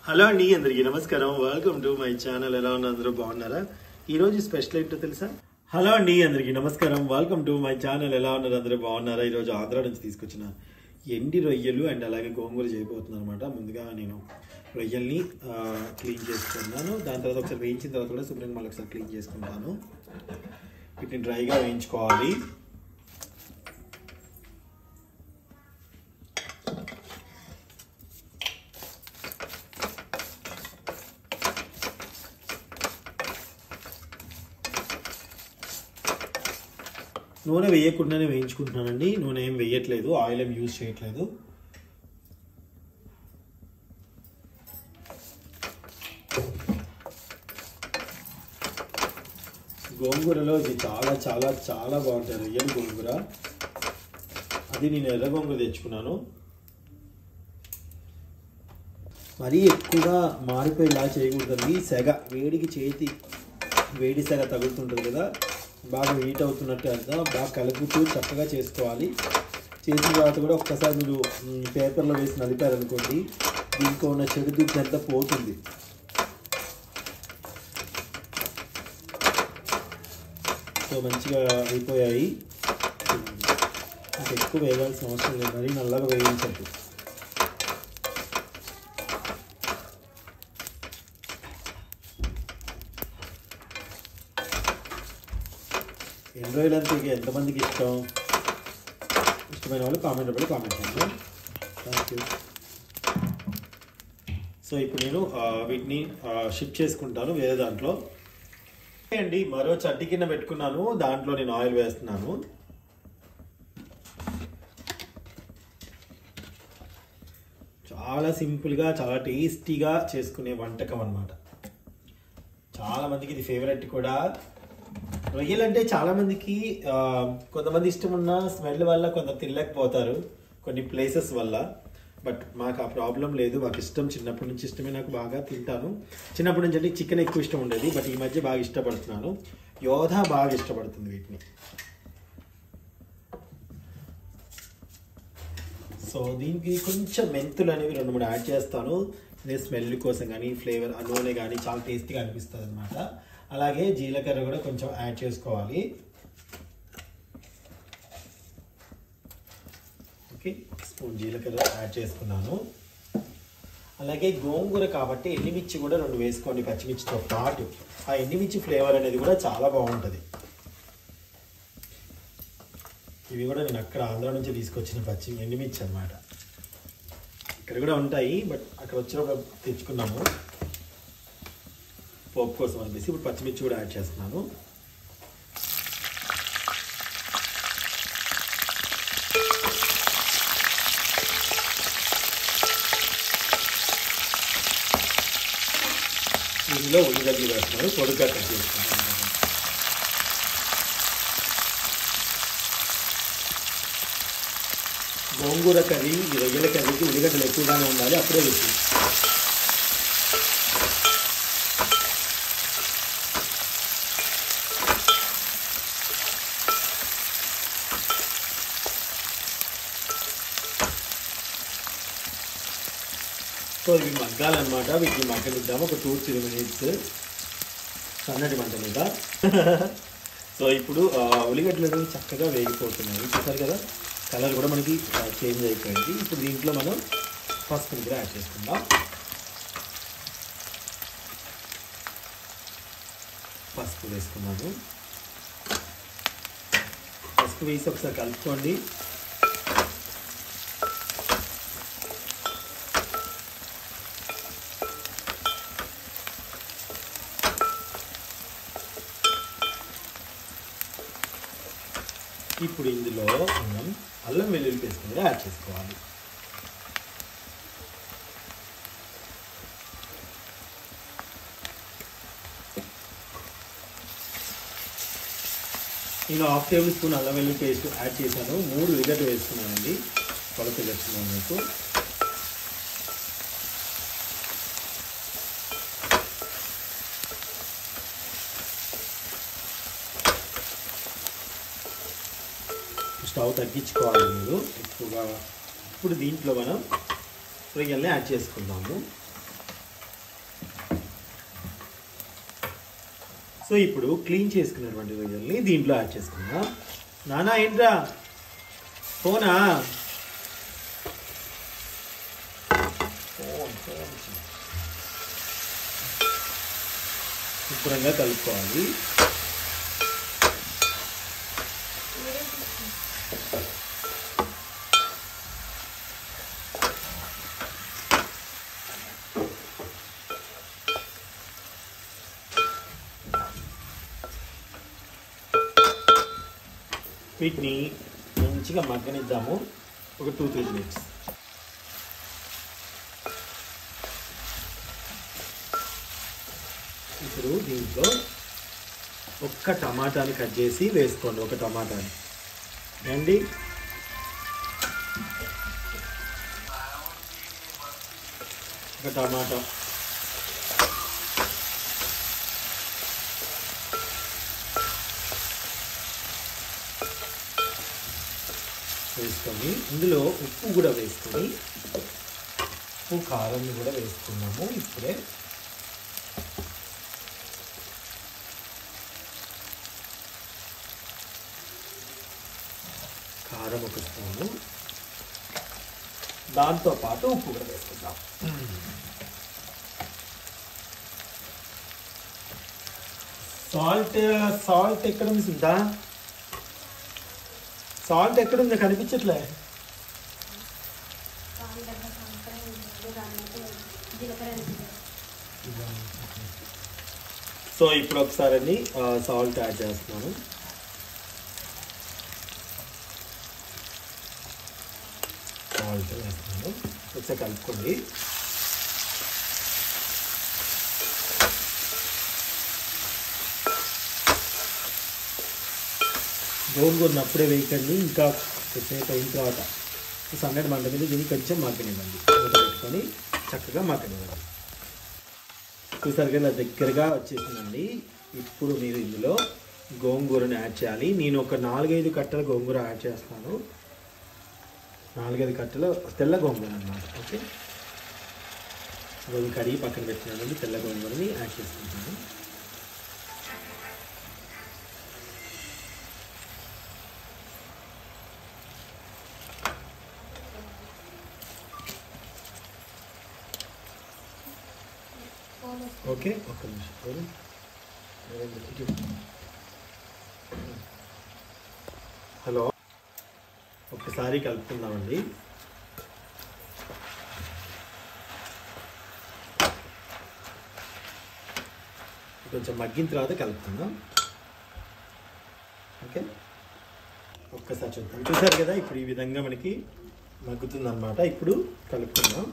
Hello అండి అందరికీ నమస్కారం వెల్కమ్ టు మై ఛానల్ ఎలా ఉన్నారు అందరూ బాగున్నారా ఈ రోజు స్పెషల్ ఏంటో తెలుసా హలో అండి అందరికీ నమస్కారం వెల్కమ్ టు మై ఛానల్ ఎలా ఉన్నారు అందరూ బాగున్నారా ఈ రోజు ఆంధ్ర నుంచి తీసుకొచ్చిన ఎండి రొయ్యలు అండ్ అలాగే గోంగూర చేయబోతున్నాను అనమాట ముందుగా నేను రొయ్యల్ని ఆ, క్లీన్ చేసుకున్నాను దాని తర్వాత ఒకసారి వేయించిన తర్వాత కూడా శుభ్రంగా మళ్ళీ ఒకసారి క్లీన్ చేసుకుంటాను వీటిని డ్రైగా వేయించుకోవాలి నూనె వేయకుండానే వేయించుకుంటున్నానండి నూనె ఏం వేయట్లేదు ఆయిల్ ఏం యూజ్ చేయట్లేదు గోంగూరలో ఇది చాలా చాలా చాలా బాగుంటుంది రొయ్యలు గోంగూర అది నేను ఎర్ర గోంగూర తెచ్చుకున్నాను మరీ ఎక్కువగా మారిపోయేలా చేయకూడదండి సెగ వేడికి చేతి వేడి సెగ తగులుతుంటుంది కదా బాగా హీట్ అవుతున్నట్టు అర్థం బాగా కలుపుతూ చక్కగా చేసుకోవాలి చేసిన తర్వాత కూడా ఒక్కసారి మీరు మ్, పేపర్లో వేసి నలిపారనుకోండి దీంట్లో ఉన్న చెడు దుడ్డు అంతా పోతుంది సో మంచిగా అయిపోయాయి ఇంకా ఎక్కువ వేయాల్సిన అవసరం లేదు మరీ నల్లగా వేయించద్దు ఎన్ని రోజులు అంతా ఇక ఎంతమందికి ఇష్టం ఇష్టమైన వాళ్ళు కామెంట్ పడి కామెంట్ చేయండి థ్యాంక్ యూ సో ఇప్పుడు నేను ఆ, వీటిని షిఫ్ట్ చేసుకుంటాను వేరే దాంట్లో అండి మరో చట్టి కింద పెట్టుకున్నాను దాంట్లో నేను ఆయిల్ వేస్తున్నాను చాలా సింపుల్గా చాలా టేస్టీగా చేసుకునే వంటకం అన్నమాట చాలా మందికి ఇది ఫేవరెట్ కూడా రొయ్యలు అంటే చాలా మందికి ఆ, కొంతమంది ఇష్టం ఉన్న స్మెల్ వల్ల కొంత తినలేకపోతారు కొన్ని ప్లేసెస్ వల్ల బట్ మాకు ఆ ప్రాబ్లం లేదు మాకు ఇష్టం చిన్నప్పటి నుంచి ఇష్టమే నాకు బాగా తింటాను చిన్నప్పటి నుంచి అంటే చికెన్ ఎక్కువ ఇష్టం ఉండేది బట్ ఈ మధ్య బాగా ఇష్టపడుతున్నాను యోధ బాగా ఇష్టపడుతుంది వీటిని సో దీనికి కొంచెం మెంతులు అనేవి రెండు మూడు యాడ్ చేస్తాను నేను స్మెల్ కోసం కానీ ఫ్లేవర్ ఆ నూనె కానీ చాలా టేస్టీగా అనిపిస్తుంది అనమాట అలాగే జీలకర్ర కూడా కొంచెం యాడ్ చేసుకోవాలి ఓకే స్పూన్ జీలకర్ర యాడ్ చేసుకున్నాను అలాగే గోంగూర కాబట్టి ఎండిమిర్చి కూడా రెండు వేసుకోండి పచ్చిమిర్చితో పాటు ఆ ఎండిమిర్చి ఫ్లేవర్ అనేది కూడా చాలా బాగుంటుంది ఇవి కూడా నేను అక్కడ ఆంధ్ర నుంచి తీసుకొచ్చిన పచ్చి ఎండుమిర్చి అనమాట ఇక్కడ కూడా ఉంటాయి బట్ అక్కడ వచ్చినప్పుడు తెచ్చుకున్నాము పోపు కోసం అనిపిసి ఇప్పుడు పచ్చిమిర్చి కూడా యాడ్ చేస్తున్నాను ఇందులో ఉల్లిగడ్డలు వేస్తున్నాను పొడిగా కట్ చేసుకుంటాను గోంగూర కర్రీ ఈ రొయ్యల కర్రీకి ఉల్లిగడ్డలు ఎక్కువగానే ఉండాలి అప్పుడే రుచి సో ఇవి మగ్గాలన్నమాట వీటిని మగ్గనిద్దాము ఒక టూ త్రీ మినిట్స్ సన్నటి మంట మీద సో ఇప్పుడు ఆ, ఉల్లిగడ్డలు అనేవి చక్కగా వేగిపోతున్నాయి చూసారు కదా కలర్ కూడా మనకి చేంజ్ అయిపోయింది ఇప్పుడు దీంట్లో మనం పసుపుని కూడా యాడ్ చేసుకుందాం పసుపు వేసుకున్నాము పసుపు వేసి ఒకసారి కలుపుకోండి ఇప్పుడు ఇందులో మనం అల్లం వెల్లుల్లి పేస్ట్ కూడా యాడ్ చేసుకోవాలి నేను హాఫ్ టేబుల్ స్పూన్ అల్లం వెల్లుల్లి పేస్ట్ యాడ్ చేశాను మూడు ఉల్లిగడ్డ వేసుకున్నానండి కొలత వేస్తున్నాను మీకు స్టవ్ తగ్గించుకోవాలి మీరు ఎక్కువగా ఇప్పుడు దీంట్లో మనం రొయ్యల్ని యాడ్ చేసుకుందాము సో ఇప్పుడు క్లీన్ చేసుకున్నటువంటి రొయ్యల్ని దీంట్లో యాడ్ చేసుకుందాం నానా ఏంట్రా ఫోనా ఫోన్ ఫోన్ శుభ్రంగా కలుపుకోవాలి వీటిని మంచిగా మగ్గనిద్దాము ఒక టూ త్రీ మినిట్స్ ఇప్పుడు దీంట్లో ఒక్క టమాటాని కట్ చేసి వేసుకోండి ఒక టమాటాని అండి ఒక టమాటా వేసుకొని ఇందులో ఉప్పు కూడా వేసుకొని ఉప్పు కారం కూడా వేసుకున్నాము ఇప్పుడే కారం ఒక స్పూను దాంతో పాటు ఉప్పు కూడా వేసుకుందాం సాల్ట్ సాల్ట్ ఎక్కడ ఉంది సుందా సాల్ట్ ఎక్కడ ఉందో కనిపించట్లే సో ఇప్పుడు ఒకసారి అండి సాల్ట్ యాడ్ చేస్తున్నాను సాల్ట్ వేస్తున్నాను ఒకసారి కలుపుకోండి గోంగూరను అప్పుడే వేయకండి ఇంకా కొద్దిసేపు అయిన తర్వాత సన్నటి మంట మీద దీన్ని కొంచెం మగ్గనివ్వండి మూత పెట్టుకొని చక్కగా మగ్గనివ్వండి చూసారు కదా దగ్గరగా వచ్చేసిందండి ఇప్పుడు మీరు ఇందులో గోంగూరను యాడ్ చేయాలి నేను ఒక నాలుగైదు కట్టల గోంగూర యాడ్ చేస్తాను నాలుగైదు కట్టలు తెల్ల గోంగూర అన్నమాట ఓకే అది కడిగి పక్కన పెట్టినానండి తెల్ల గోంగూరని యాడ్ చేసుకుంటాను ఓకే ఒక్క నిమిషం చూడు. ఇటు. హలో ఒక్కసారి కలుపుకుందామండి కొంచెం మగ్గిన తర్వాత కలుపుకుందాం ఓకే ఒక్కసారి చూద్దాం చూసారు కదా ఇప్పుడు ఈ విధంగా మనకి మగ్గుతుందన్నమాట ఇప్పుడు కలుపుకుందాం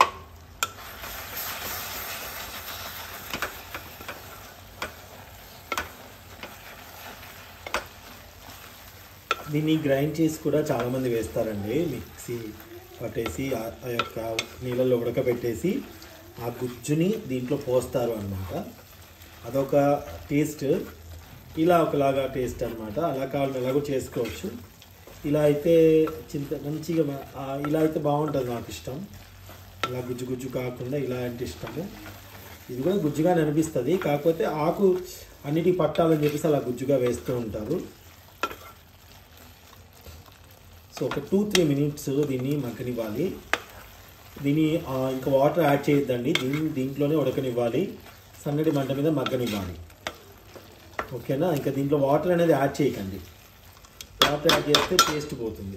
దీన్ని గ్రైండ్ చేసి కూడా చాలామంది వేస్తారండి మిక్సీ పట్టేసి ఆ ఆ యొక్క నీళ్ళల్లో ఉడకబెట్టేసి ఆ గుజ్జుని దీంట్లో పోస్తారు అన్నమాట అదొక టేస్ట్ ఇలా ఒకలాగా టేస్ట్ అన్నమాట అలా కావాలని ఎలాగో చేసుకోవచ్చు ఇలా అయితే చింత మంచిగా మ- ఆ, ఇలా అయితే బాగుంటుంది నాకు ఇష్టం ఇలా గుజ్జు గుజ్జు కాకుండా ఇలా అంటే ఇష్టము ఇది కూడా గుజ్జుగానే అనిపిస్తుంది కాకపోతే ఆకు అన్నిటికి పట్టాలని చెప్పేసి అలా గుజ్జుగా వేస్తూ ఉంటారు సో ఒక టూ త్రీ మినిట్స్ దీన్ని మగ్గనివ్వాలి దీన్ని ఆ, ఇంకా వాటర్ యాడ్ చేయొద్దండి దీన్ని దీంట్లోనే ఉడకనివ్వాలి సన్నటి మంట మీద మగ్గనివ్వాలి ఓకేనా ఇంకా దీంట్లో వాటర్ అనేది యాడ్ చేయకండి వాటర్ యాడ్ చేస్తే టేస్ట్ పోతుంది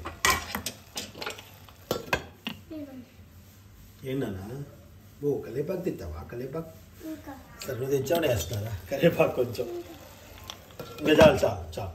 ఏంటన్నా ఓ కలేపాకు తింటావా కలేపాకు సరే నువ్వు తెచ్చావు వేస్తారా కరేపాకు కొంచెం ఇంకా చాలు చాలు చాలు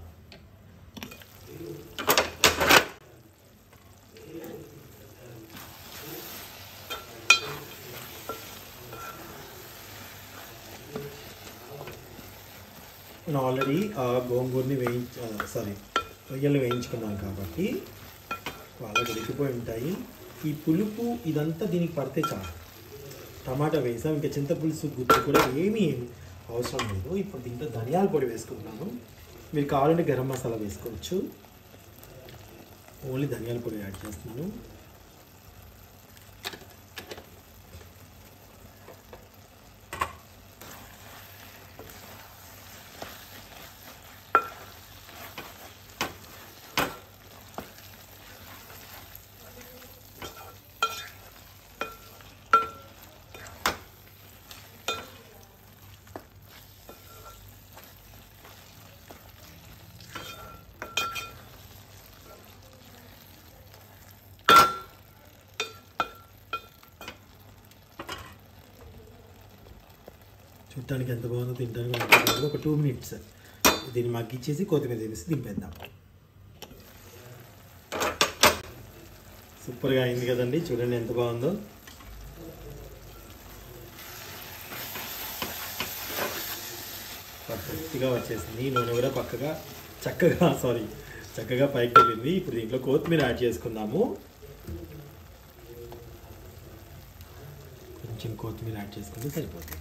నేను ఆల్రెడీ ఆ గోంగూరని వేయించ సారీ రొయ్యలు వేయించుకున్నాను కాబట్టి వాళ్ళకి ఉడికిపోయి ఉంటాయి ఈ పులుపు ఇదంతా దీనికి పడితే చాలు టమాటా వేసాం ఇంకా చింతపులుసు గుజ్జు కూడా ఏమీ అవసరం లేదు ఇప్పుడు దీంట్లో ధనియాల పొడి వేసుకుంటున్నాను మీరు కావాలంటే గరం మసాలా వేసుకోవచ్చు ఓన్లీ ధనియాల పొడి యాడ్ చేస్తున్నాను చూడటానికి ఎంత బాగుందో తినడానికి ఎంత బాగుందో ఒక టూ మినిట్స్ దీన్ని మగ్గిచ్చేసి కొత్తిమీర వేసి దింపేద్దాం సూపర్గా అయింది కదండి చూడండి ఎంత బాగుందో పర్ఫెక్ట్గా వచ్చేసింది ఈ నూనె కూడా పక్కగా చక్కగా సారీ చక్కగా పైకి వెళ్ళింది ఇప్పుడు దీంట్లో కొత్తిమీర యాడ్ చేసుకుందాము కొంచెం కొత్తిమీర యాడ్ చేసుకుంటే సరిపోతుంది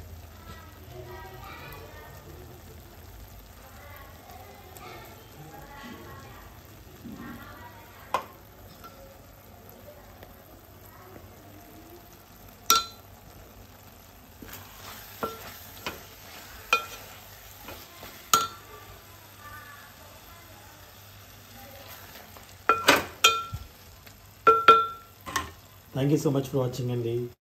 thank you so much for watching అండి